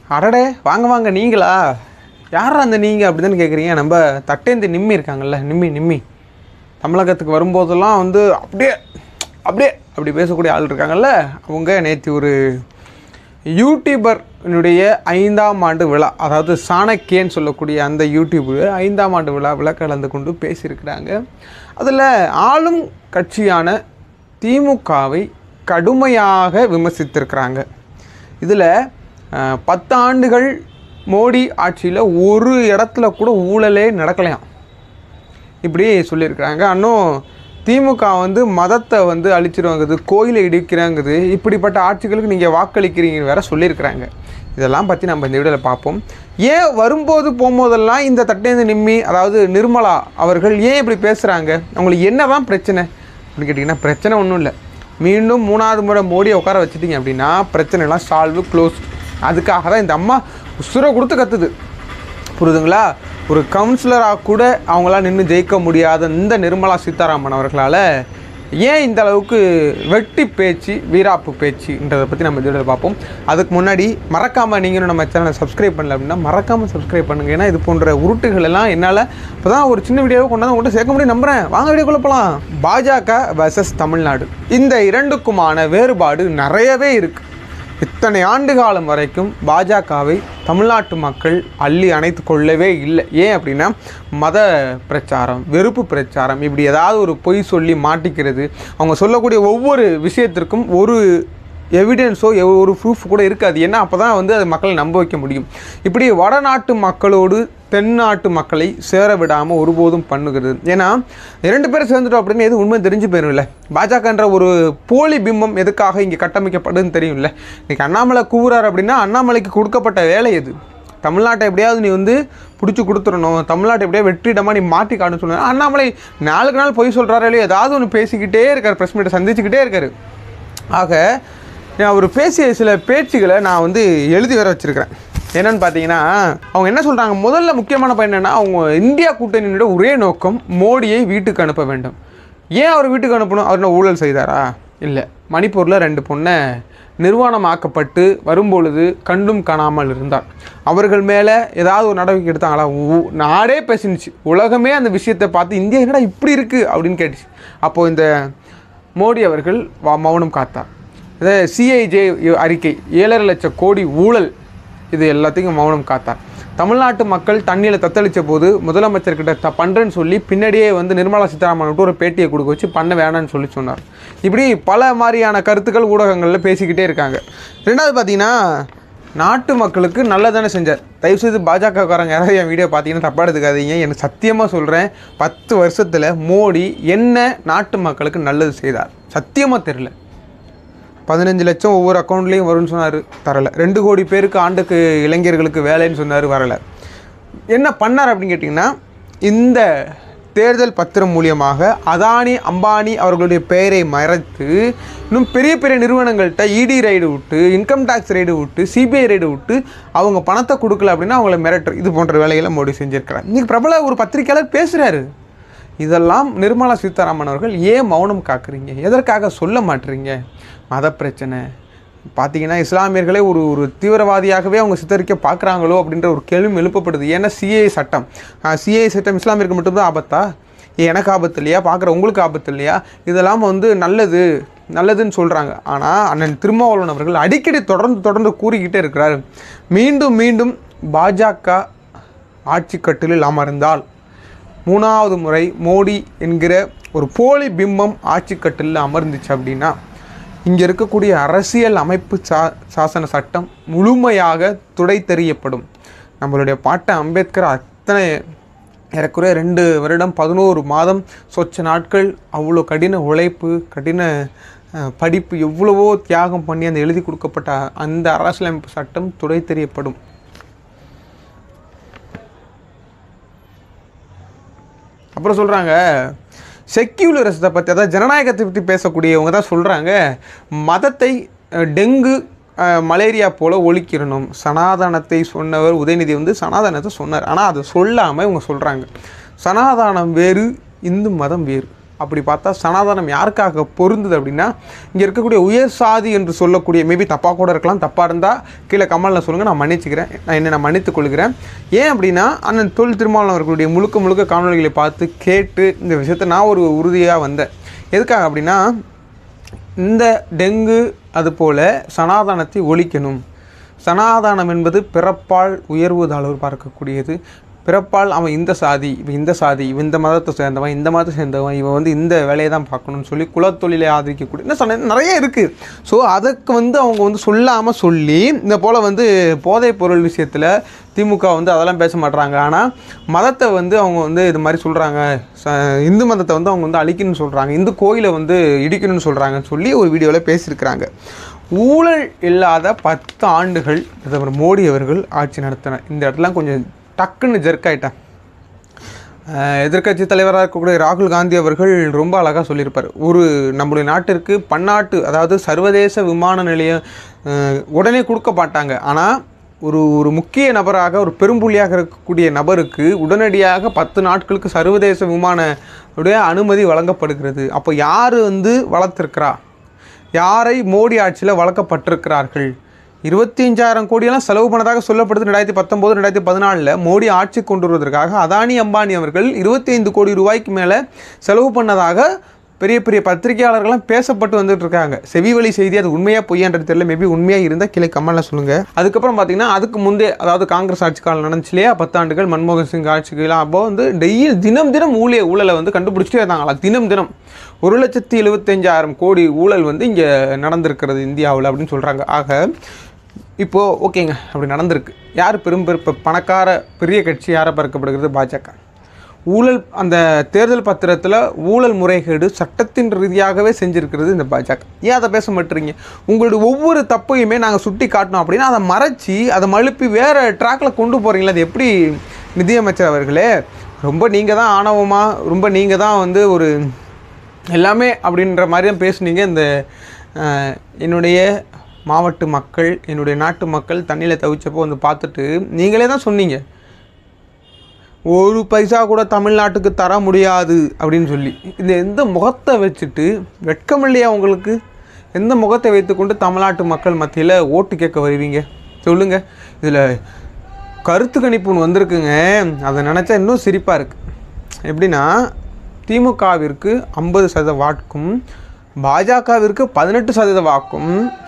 அடடே வாங்க வாங்க நீங்களா யாரா அந்த நீங்கள் அப்படி தானே கேட்குறீங்க நம்ம தட்டேந்தி நிம்மி இருக்காங்கல்ல நிம்மி நிம்மி தமிழகத்துக்கு வரும்போதெல்லாம் வந்து அப்படியே அப்படியே அப்படி பேசக்கூடிய ஆள் இருக்காங்கல்ல அவங்க நேற்று ஒரு யூடியூபர்னுடைய ஐந்தாம் ஆண்டு விழா அதாவது சாணக்கியன்னு சொல்லக்கூடிய அந்த யூடியூபு ஐந்தாம் ஆண்டு விழாவில் கலந்து கொண்டு பேசியிருக்கிறாங்க அதில் ஆளும் கட்சியான திமுகவை கடுமையாக விமர்சித்திருக்கிறாங்க இதில் அஹ், பத்து ஆண்டுகள் மோடி ஆட்சியில் ஒரு இடத்துல கூட ஊழலே நடக்கலையாம் இப்படி சொல்லியிருக்கிறாங்க இன்னும் திமுக வந்து மதத்தை வந்து அழிச்சிருவாங்குது கோயிலை இடிக்கிறாங்குது இப்படிப்பட்ட ஆட்சிகளுக்கு நீங்கள் வாக்களிக்கிறீங்கன்னு வேற சொல்லியிருக்கிறாங்க இதெல்லாம் பற்றி நம்ம இந்த வீடியோவில் பார்ப்போம் ஏன் வரும்போது போகும்போதெல்லாம் இந்த தட்டேந்து நிம்மி அதாவது நிர்மலா அவர்கள் ஏன் இப்படி பேசுகிறாங்க அவங்களுக்கு என்ன தான் பிரச்சனை அப்படின்னு கேட்டிங்கன்னா பிரச்சனை ஒன்றும் இல்லை மீண்டும் மூணாவது முறை மோடியை உட்கார வச்சுட்டீங்க அப்படின்னா பிரச்சனைலாம் சால்வு க்ளோஸ் அதுக்காக தான் இந்த அம்மா உசுரை கொடுத்து கத்துது புரியுதுங்களா ஒரு கவுன்சிலராக கூட அவங்களாம் நின்று ஜெயிக்க முடியாத இந்த நிர்மலா சீதாராமன் அவர்களால் ஏன் இந்த அளவுக்கு வெட்டி பேச்சு வீராப்பு பேச்சுன்றதை பற்றி நம்ம இதோட பார்ப்போம் அதுக்கு முன்னாடி மறக்காமல் நீங்களும் நம்ம சேனலை சப்ஸ்கிரைப் பண்ணல அப்படின்னா மறக்காமல் சப்ஸ்கிரைப் பண்ணுங்கள் ஏன்னா இது போன்ற உருட்டுகள் எல்லாம் என்னால் இப்போ தான் ஒரு சின்ன வீடியோவை கொண்டாந்து உங்கள்கிட்ட சேர்க்க முடியும் நம்புகிறேன் வாங்க வீடியோக்குள்ள போகலாம் பாஜக வர்சஸ் தமிழ்நாடு இந்த இரண்டுக்குமான வேறுபாடு நிறையவே இருக்குது இத்தனை ஆண்டு காலம் வரைக்கும் பாஜகவை தமிழ்நாட்டு மக்கள் அள்ளி அணைத்து கொள்ளவே இல்லை ஏன் அப்படின்னா மத பிரச்சாரம் வெறுப்பு பிரச்சாரம் இப்படி ஏதாவது ஒரு பொய் சொல்லி மாட்டிக்கிறது அவங்க சொல்லக்கூடிய ஒவ்வொரு விஷயத்திற்கும் ஒரு எவிடன்ஸோ ஒரு ப்ரூஃப் கூட இருக்காது ஏன்னா அப்போ தான் வந்து அது மக்களை நம்ப வைக்க முடியும் இப்படி வடநாட்டு மக்களோடு தென்னாட்டு மக்களை சேர விடாமல் ஒருபோதும் பண்ணுகிறது ஏன்னா இரண்டு பேரும் சேர்ந்துட்டோம் அப்படின்னு எது உண்மை தெரிஞ்சு போயிரும்ல பாஜகன்ற ஒரு போலி பிம்பம் எதுக்காக இங்கே கட்டமைக்கப்படுதுன்னு தெரியும்ல இன்னைக்கு அண்ணாமலை கூவுறாரு அப்படின்னா அண்ணாமலைக்கு கொடுக்கப்பட்ட வேலை எது தமிழ்நாட்டை எப்படியாவது நீ வந்து பிடிச்சி கொடுத்துடணும் தமிழ்நாட்டை எப்படியா வெற்றிடமாக நீ மாற்றி காணுன்னு சொன்ன அண்ணாமலை நாளுக்கு நாள் பொய் சொல்கிறாரோ இல்லையோ ஏதாவது ஒன்று பேசிக்கிட்டே இருக்கார் ப்ரெஸ் மீட்டை சந்திச்சுக்கிட்டே இருக்காரு ஆக நான் அவர் பேசிய சில பேச்சுகளை நான் வந்து எழுதி வர வச்சுருக்கிறேன் என்னன்னு பார்த்தீங்கன்னா அவங்க என்ன சொல்கிறாங்க முதல்ல முக்கியமான பயன் என்னன்னா அவங்க இந்தியா கூட்டணியோட ஒரே நோக்கம் மோடியை வீட்டுக்கு அனுப்ப வேண்டும் ஏன் அவர் வீட்டுக்கு அனுப்பணும் அவர் என்ன ஊழல் செய்தாரா இல்லை மணிப்பூரில் ரெண்டு பொண்ணை நிர்வாணமாக்கப்பட்டு வரும்பொழுது கண்டும் காணாமல் இருந்தார் அவர்கள் மேலே ஏதாவது ஒரு நடவடிக்கை எடுத்தாங்களா ஊ- நாடே பேசினுச்சு உலகமே அந்த விஷயத்தை பார்த்து இந்தியா என்னடா இப்படி இருக்குது அப்படின்னு கேட்டுச்சு அப்போது இந்த மோடி அவர்கள் வா- மௌனம் காத்தார் இதை சிஐஜே அறிக்கை ஏழரை லட்சம் கோடி ஊழல் இது எல்லாத்தையும் மௌனம் காத்தார் தமிழ்நாட்டு மக்கள் தண்ணியில் தத்தளித்த போது முதலமைச்சர்கிட்ட த பண்ணுறேன்னு சொல்லி பின்னாடியே வந்து நிர்மலா சீதாராமன் விட்டு ஒரு பேட்டியை கொடுக்க வச்சு பண்ண வேணாம்னு சொல்லி சொன்னார் இப்படி பல மாதிரியான கருத்துக்கள் ஊடகங்களில் பேசிக்கிட்டே இருக்காங்க ரெண்டாவது பார்த்தீங்கன்னா நாட்டு மக்களுக்கு நல்லதானே செஞ்சார் தயவுசெய்து பாஜகக்காரங்க யாராவது என் வீடியோ பார்த்தீங்கன்னா தப்பாக எடுத்துக்காதீங்க எனக்கு சத்தியமாக சொல்கிறேன் பத்து வருஷத்தில் மோடி என்ன நாட்டு மக்களுக்கு நல்லது செய்தார் சத்தியமாக தெரில பதினஞ்சு லட்சம் ஒவ்வொரு அக்கௌண்ட்லேயும் வரும்னு சொன்னார் தரலை ரெண்டு கோடி பேருக்கு ஆண்டுக்கு இளைஞர்களுக்கு வேலைன்னு சொன்னார் வரலை என்ன பண்ணார் அப்படின்னு கேட்டிங்கன்னா இந்த தேர்தல் பத்திரம் மூலியமாக அதானி அம்பானி அவர்களுடைய பெயரை மறைத்து இன்னும் பெரிய பெரிய நிறுவனங்கள்கிட்ட இடி ரைடு விட்டு இன்கம் டேக்ஸ் ரைடு விட்டு சிபிஐ ரைடு விட்டு அவங்க பணத்தை கொடுக்கல அப்படின்னா அவங்கள மிரட்டு இது போன்ற வேலைகளை மோடி செஞ்சிருக்கிறார் இன்னைக்கு பிரபல ஒரு பத்திரிக்கையாளர் பேசுகிறாரு இதெல்லாம் நிர்மலா சீதாராமன் அவர்கள் ஏன் மௌனம் காக்குறீங்க எதற்காக சொல்ல மாட்டீங்க மத பிரச்சனை பார்த்தீங்கன்னா இஸ்லாமியர்களே ஒரு ஒரு தீவிரவாதியாகவே அவங்க சித்தரிக்க பார்க்குறாங்களோ அப்படின்ற ஒரு கேள்வியும் எழுப்பப்படுது ஏன்னா சிஏ சட்டம் சிஏ சட்டம் இஸ்லாமியருக்கு மட்டும்தான் ஆபத்தா ஏன் எனக்கு ஆபத்து இல்லையா பார்க்குற உங்களுக்கு ஆபத்து இல்லையா இதெல்லாம் வந்து நல்லது நல்லதுன்னு சொல்கிறாங்க ஆனால் அண்ணன் திருமாவளவன் அவர்கள் அடிக்கடி தொடர்ந்து தொடர்ந்து கூறிக்கிட்டே இருக்கிறார் மீண்டும் மீண்டும் பாஜக ஆட்சி கட்டிலில் அமர்ந்தால் மூணாவது முறை மோடி என்கிற ஒரு போலி பிம்பம் ஆட்சி கட்டிலில் அமர்ந்துச்சு அப்படின்னா இங்கே இருக்கக்கூடிய அரசியல் அமைப்பு சா சாசன சட்டம் முழுமையாக துடை தெரியப்படும் நம்மளுடைய பாட்டன் அம்பேத்கர் அத்தனை ஏறக்குறைய ரெண்டு வருடம் பதினோரு மாதம் சொச்ச நாட்கள் அவ்வளோ கடின உழைப்பு கடின அஹ், படிப்பு எவ்வளவோ தியாகம் பண்ணி அந்த எழுதி கொடுக்கப்பட்ட அந்த அரசியலமைப்பு சட்டம் துடை தெரியப்படும் அப்புறம் சொல்கிறாங்க செக்யூலரிசத்தை பற்றி அதாவது ஜனநாயகத்தை பற்றி பேசக்கூடியவங்க தான் சொல்கிறாங்க மதத்தை அஹ், டெங்கு அஹ், மலேரியா போல் ஒழிக்கிறணும் சனாதனத்தை சொன்னவர் உதயநிதி வந்து சனாதனத்தை சொன்னார் ஆனால் அதை சொல்லாமல் இவங்க சொல்கிறாங்க சனாதனம் வேறு இந்து மதம் வேறு அப்படி பார்த்தா சனாதனம் யாருக்காக பொருந்தது அப்படின்னா இங்கே இருக்கக்கூடிய உயர் சாதி என்று சொல்லக்கூடிய மேபி தப்பாக கூட இருக்கலாம் தப்பாக இருந்தால் கீழே கமலில் சொல்லுங்கள் நான் மன்னிச்சுக்கிறேன் நான் என்ன நான் மன்னித்துக் கொள்கிறேன் ஏன் அப்படின்னா அண்ணன் தொழில் திருமாவளவன் அவர்களுடைய முழுக்க முழுக்க காணொலிகளை பார்த்து கேட்டு இந்த விஷயத்தை நான் ஒரு உறுதியாக வந்தேன் எதுக்காக அப்படின்னா இந்த டெங்கு அதுபோல் சனாதனத்தை ஒழிக்கணும் சனாதனம் என்பது பிறப்பால் உயர்வு தாழ்வு பார்க்கக்கூடியது பிறப்பால் அவன் இந்த சாதி இவன் இந்த சாதி இவன் இந்த மதத்தை சேர்ந்தவன் இந்த மதத்தை சேர்ந்தவன் இவன் வந்து இந்த வேலையை தான் பார்க்கணும்னு சொல்லி குலத்தொழிலை ஆதரிக்கக்கூடிய என்ன சொன்ன நிறைய இருக்குது ஸோ அதுக்கு வந்து அவங்க வந்து சொல்லாமல் சொல்லி இந்த போல் வந்து போதைப் பொருள் விஷயத்தில் திமுக வந்து அதெல்லாம் பேச மாட்றாங்க ஆனால் மதத்தை வந்து அவங்க வந்து இது மாதிரி சொல்கிறாங்க ச இந்து மதத்தை வந்து அவங்க வந்து அழிக்கணும்னு சொல்கிறாங்க இந்து கோயிலை வந்து இடிக்கணும்னு சொல்கிறாங்கன்னு சொல்லி ஒரு வீடியோவில் பேசியிருக்கிறாங்க ஊழல் இல்லாத பத்து ஆண்டுகள் பிரதமர் மோடி அவர்கள் ஆட்சி நடத்தினர் இந்த இடத்துல கொஞ்சம் டக்குன்னு ஜெர்க் ஆயிட்டேன் எதிர்க்கட்சி தலைவராக இருக்கக்கூடிய ராகுல் காந்தி அவர்கள் ரொம்ப அழகாக சொல்லியிருப்பார் ஒரு நம்முடைய நாட்டிற்கு பன்னாட்டு அதாவது சர்வதேச விமான நிலையம் அஹ், உடனே கொடுக்க மாட்டாங்க ஆனால் ஒரு ஒரு முக்கிய நபராக ஒரு பெரும்புள்ளியாக இருக்கக்கூடிய நபருக்கு உடனடியாக பத்து நாட்களுக்கு சர்வதேச விமான உடைய அனுமதி வழங்கப்படுகிறது அப்போ யார் வந்து வளர்த்துருக்கிறா யாரை மோடி ஆட்சியில் வளர்க்கப்பட்டிருக்கிறார்கள் இருபத்தி அஞ்சாயிரம் கோடியெல்லாம் செலவு பண்ணதாக சொல்லப்படுது ரெண்டாயிரத்தி பத்தொம்போது ரெண்டாயிரத்தி பதினாலில் மோடி ஆட்சி கொண்டு வருவதற்காக அதானி அம்பானி அவர்கள் இருபத்தி ஐந்து கோடி ரூபாய்க்கு மேலே செலவு பண்ணதாக பெரிய பெரிய பத்திரிகையாளர்கள்லாம் பேசப்பட்டு வந்துட்டு இருக்காங்க செவி வழி செய்தி அது உண்மையாக பொய்யான்றது தெரியல மேபி உண்மையாக இருந்தால் கீழே கமெண்ட்டில் சொல்லுங்கள் அதுக்கப்புறம் பார்த்தீங்கன்னா அதுக்கு முந்தைய அதாவது காங்கிரஸ் ஆட்சி காலம் நடந்துச்சு இல்லையா பத்தாண்டுகள் மன்மோகன் சிங் ஆட்சிக்கெல்லாம் அப்போ வந்து டெய்லி தினம் தினம் ஊழிய ஊழலை வந்து கண்டுபிடிச்சிட்டே இருந்தாங்களா தினம் தினம் ஒரு லட்சத்தி எழுபத்தஞ்சாயிரம் கோடி ஊழல் வந்து இங்கே நடந்திருக்கிறது இந்தியாவில் அப்படின்னு சொல்கிறாங்க ஆக இப்போது ஓகேங்க அப்படி நடந்திருக்கு யார் பெரும் பெரு- இப்ப பணக்கார பெரிய கட்சி யாரை பார்க்கப்படுகிறது பாஜக ஊழல் அந்த தேர்தல் பத்திரத்தில் ஊழல் முறைகேடு சட்டத்தின் ரீதியாகவே செஞ்சிருக்கிறது இந்த பாஜக ஏன் அதை பேச மாட்டீங்க உங்களுடைய ஒவ்வொரு தப்பையுமே நாங்கள் சுட்டி காட்டணும் அப்படின்னா அதை மறைச்சி அதை மழுப்பி வேறு ட்ராக்ல கொண்டு போகிறீங்களா அது எப்படி நிதியமைச்சர் அவர்களே ரொம்ப நீங்கள் தான் ஆணவமாக ரொம்ப நீங்கள் தான் வந்து ஒரு எல்லாமே அப்படின்ற மாதிரி தான் பேசுனீங்க இந்த அஹ், என்னுடைய மாவட்ட மக்கள் என்னுடைய நாட்டு மக்கள் தண்ணியில் தவிச்சப்போ வந்து பார்த்துட்டு நீங்களே தான் சொன்னீங்க ஒரு பைசா கூட தமிழ்நாட்டுக்கு தர முடியாது அப்படின்னு சொல்லி இந்த எந்த முகத்தை வச்சுட்டு வெட்கம் இல்லையா உங்களுக்கு எந்த முகத்தை வைத்துக்கொண்டு தமிழ்நாட்டு மக்கள் மத்தியில் ஓட்டு கேட்க வருவீங்க சொல்லுங்கள் இதில் கருத்து கணிப்பு ஒன்று வந்திருக்குங்க அதை நினச்சா இன்னும் சிரிப்பாக இருக்குது எப்படின்னா திமுகவிற்கு ஐம்பது சதவீத வாக்கும் பாஜகவிற்கு பதினெட்டு சதவீத வாக்கும்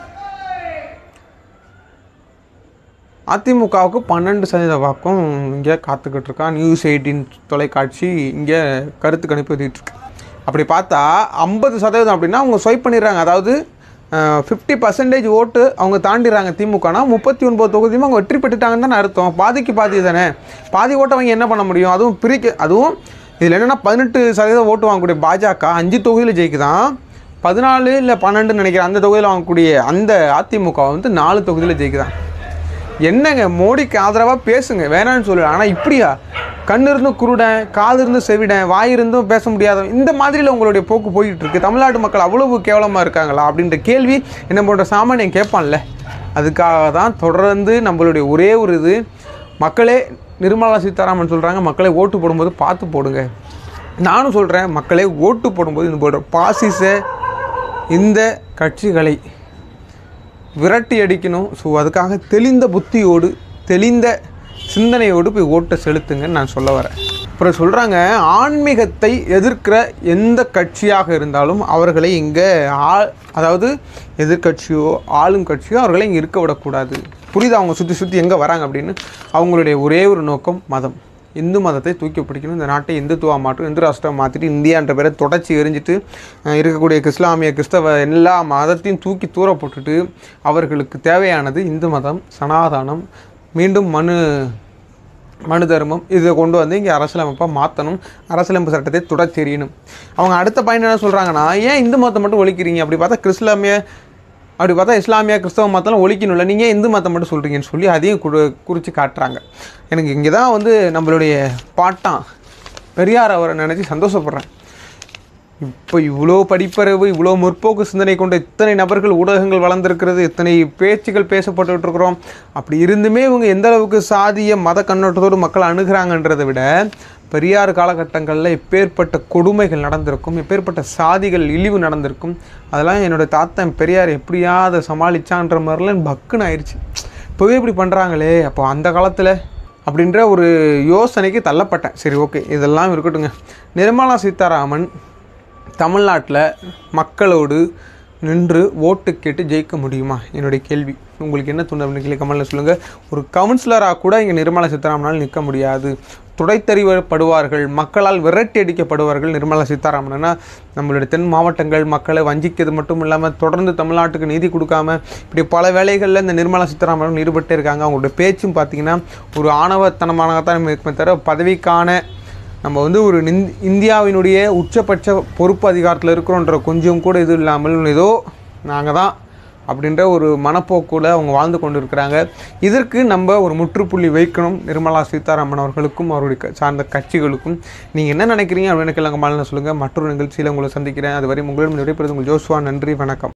அதிமுகவுக்கு பன்னெண்டு சதவீத வாக்கும் இங்கே காத்துக்கிட்டு இருக்கா நியூஸ் எயிட்டின் தொலைக்காட்சி இங்கே கருத்து கணிப்பு எழுதிட்டு இருக்கு அப்படி பார்த்தா ஐம்பது சதவீதம் அப்படின்னா அவங்க ஸ்வைப் பண்ணிடுறாங்க அதாவது ஃபிஃப்டி பர்சன்டேஜ் ஓட்டு அவங்க தாண்டிடுறாங்க திமுகனா முப்பத்தி ஒன்பது தொகுதியும் அவங்க வெற்றி பெற்றுட்டாங்கன்னு தானே அர்த்தம் பாதிக்கு பாதி தானே பாதி ஓட்டை அவங்க என்ன பண்ண முடியும் அதுவும் பிரிக்க அதுவும் இதில் என்னென்னா பதினெட்டு சதவீதம் ஓட்டு வாங்கக்கூடிய பாஜக அஞ்சு தொகுதியில் ஜெயிக்குதான் பதினாலு இல்லை பன்னெண்டுன்னு நினைக்கிறேன் அந்த தொகுதியில் வாங்கக்கூடிய அந்த அதிமுக வந்து நாலு தொகுதியில் ஜெயிக்குதான் என்னங்க மோடிக்கு ஆதரவாக பேசுங்க வேணாம்னு சொல்லல ஆனால் இப்படியா கண் இருந்தும் குருடன் காது இருந்தும் செவிடன் வாய் இருந்தும் பேச முடியாத இந்த மாதிரியில் உங்களுடைய போக்கு போயிட்டு இருக்கு தமிழ்நாட்டு மக்கள் அவ்வளவு கேவலமாக இருக்காங்களா அப்படின்ற கேள்வி என்ன போன்ற சாமானியன் கேட்பான்ல அதுக்காக தான் தொடர்ந்து நம்மளுடைய ஒரே ஒரு இது மக்களே நிர்மலா சீதாராமன் சொல்கிறாங்க மக்களை ஓட்டு போடும்போது பார்த்து போடுங்க நானும் சொல்கிறேன் மக்களே ஓட்டு போடும்போது இந்த போடுற பாசிச இந்த கட்சிகளை விரட்டி அடிக்கணும் ஸோ அதுக்காக தெளிந்த புத்தியோடு தெளிந்த சிந்தனையோடு போய் ஓட்டை செலுத்துங்கன்னு நான் சொல்ல வரேன் அப்புறம் சொல்கிறாங்க ஆன்மீகத்தை எதிர்க்கிற எந்த கட்சியாக இருந்தாலும் அவர்களை இங்கே ஆ அதாவது எதிர்க்கட்சியோ ஆளும் கட்சியோ அவர்களை இங்கே இருக்க விடக்கூடாது புரியுதா அவங்க சுற்றி சுற்றி எங்கே வராங்க அப்படின்னு அவங்களுடைய ஒரே ஒரு நோக்கம் மதம் இந்து மதத்தை தூக்கி பிடிக்கணும் இந்த நாட்டை இந்துத்துவா மாற்றும் இந்து ராஷ்டிரம் மாற்றிட்டு இந்தியான்ற பேரை தொடச்சி எரிஞ்சிட்டு அஹ், இருக்கக்கூடிய இஸ்லாமிய கிறிஸ்தவ எல்லா மதத்தையும் தூக்கி தூர போட்டுட்டு அவர்களுக்கு தேவையானது இந்து மதம் சனாதானம் மீண்டும் மனு மனு தர்மம் இதை கொண்டு வந்து இங்கே அரசியலமைப்பாக மாற்றணும் அரசியலமைப்பு சட்டத்தை தொடச்சி எறியணும் அவங்க அடுத்த பாயிண்ட் என்ன சொல்கிறாங்கன்னா ஏன் இந்து மதத்தை மட்டும் ஒழிக்கிறீங்க அப்படி பார்த்தா கிறிஸ்லாமிய அப்படி பார்த்தா இஸ்லாமிய கிறிஸ்தவ மதத்தெல்லாம் ஒழிக்கணும்ல நீங்கள் இந்து மதம் மட்டும் சொல்கிறீங்கன்னு சொல்லி அதையும் குறி குறித்து காட்டுறாங்க எனக்கு இங்கே தான் வந்து நம்மளுடைய பாட்டான் பெரியார் அவரை நினச்சி சந்தோஷப்படுறேன் இப்போ இவ்வளோ படிப்பறிவு இவ்வளோ முற்போக்கு சிந்தனை கொண்ட இத்தனை நபர்கள் ஊடகங்கள் வளர்ந்துருக்கிறது இத்தனை பேச்சுகள் பேசப்பட்டுட்டு இருக்கிறோம் அப்படி இருந்துமே இவங்க எந்த அளவுக்கு சாதிய மத கண்ணோட்டத்தோடு மக்கள் அணுகிறாங்கன்றதை விட பெரியார் காலகட்டங்களில் எப்பேற்பட்ட கொடுமைகள் நடந்திருக்கும் எப்பேற்பட்ட சாதிகள் இழிவு நடந்திருக்கும் அதெல்லாம் என்னோடய தாத்தன் பெரியார் எப்படியாவது சமாளிச்சான்ற மாதிரிலாம் பக்குன்னு ஆயிடுச்சு இப்போவே இப்படி பண்ணுறாங்களே அப்போ அந்த காலத்தில் அப்படின்ற ஒரு யோசனைக்கு தள்ளப்பட்டேன் சரி ஓகே இதெல்லாம் இருக்கட்டுங்க நிர்மலா சீதாராமன் தமிழ்நாட்டில் மக்களோடு நின்று ஓட்டு கேட்டு ஜெயிக்க முடியுமா என்னுடைய கேள்வி உங்களுக்கு என்ன தோணுது அப்படின்னு கேள்வி கமலில் சொல்லுங்கள் ஒரு கவுன்சிலராக கூட இங்கே நிர்மலா சீதாராமனால் நிற்க முடியாது துடைத்தறிவப்படுவார்கள் மக்களால் விரட்டி அடிக்கப்படுவார்கள் நிர்மலா சீதாராமன்னா நம்மளுடைய தென் மாவட்டங்கள் மக்களை வஞ்சிக்கிறது மட்டும் இல்லாமல் தொடர்ந்து தமிழ்நாட்டுக்கு நீதி கொடுக்காம இப்படி பல வேலைகளில் இந்த நிர்மலா சீதாராமன் ஈடுபட்டே இருக்காங்க அவங்களுடைய பேச்சும் பார்த்தீங்கன்னா ஒரு ஆணவத்தனமானதான் இருக்குமே தவிர பதவிக்கான நம்ம வந்து ஒரு நிந் இந்தியாவினுடைய உச்சபட்ச பொறுப்பு அதிகாரத்தில் இருக்கிறோன்ற கொஞ்சம் கூட இது இல்லாமல் ஏதோ நாங்கள் தான் அப்படின்ற ஒரு மனப்போக்குல அவங்க வாழ்ந்து கொண்டு இருக்கிறாங்க இதற்கு நம்ம ஒரு முற்றுப்புள்ளி வைக்கணும் நிர்மலா சீதாராமன் அவர்களுக்கும் அவருடைய க- சார்ந்த கட்சிகளுக்கும் நீங்கள் என்ன நினைக்கிறீங்க அப்படின்னு எனக்கு எல்லாம் சொல்லுங்கள் மற்றொரு நிகழ்ச்சியில் உங்களை சந்திக்கிறேன் அதுவரை உங்களிடம் விடைபெறுவது உங்கள் ஜோஸ்வா நன்றி வணக்கம்